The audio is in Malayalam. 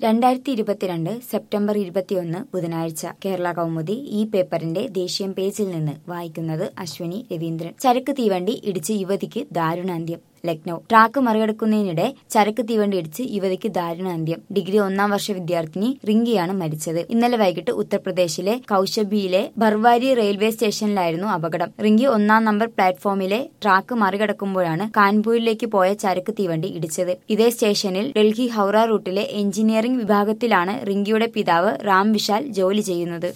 രണ്ടായിരത്തി ഇരുപത്തിരണ്ട് സെപ്റ്റംബർ ഇരുപത്തിയൊന്ന് ബുധനാഴ്ച കേരള കൗമുദി ഈ പേപ്പറിന്റെ ദേശീയം പേജിൽ നിന്ന് വായിക്കുന്നത് അശ്വിനി രവീന്ദ്രൻ ചരക്ക് തീവണ്ടി ഇടിച്ച് യുവതിക്ക് ദാരുണാന്ത്യം ലക്നൌ ട്രാക്ക് മറികടക്കുന്നതിനിടെ ചരക്ക് തീവണ്ടി ഇടിച്ച് യുവതിക്ക് ദാരുണാന്ത്യം ഡിഗ്രി ഒന്നാം വർഷ വിദ്യാർത്ഥിനി റിങ്കിയാണ് മരിച്ചത് ഇന്നലെ വൈകിട്ട് ഉത്തർപ്രദേശിലെ കൌശബിയിലെ ബർവാരി റെയിൽവേ സ്റ്റേഷനിലായിരുന്നു അപകടം റിങ്കി ഒന്നാം നമ്പർ പ്ലാറ്റ്ഫോമിലെ ട്രാക്ക് മറികടക്കുമ്പോഴാണ് കാൺപൂരിലേക്ക് പോയ ചരക്ക് തീവണ്ടി ഇടിച്ചത് ഇതേ സ്റ്റേഷനിൽ ഡൽഹി ഹൌറ റൂട്ടിലെ എഞ്ചിനീയറിംഗ് വിഭാഗത്തിലാണ് റിങ്കിയുടെ പിതാവ് റാം വിശാൽ ജോലി ചെയ്യുന്നത്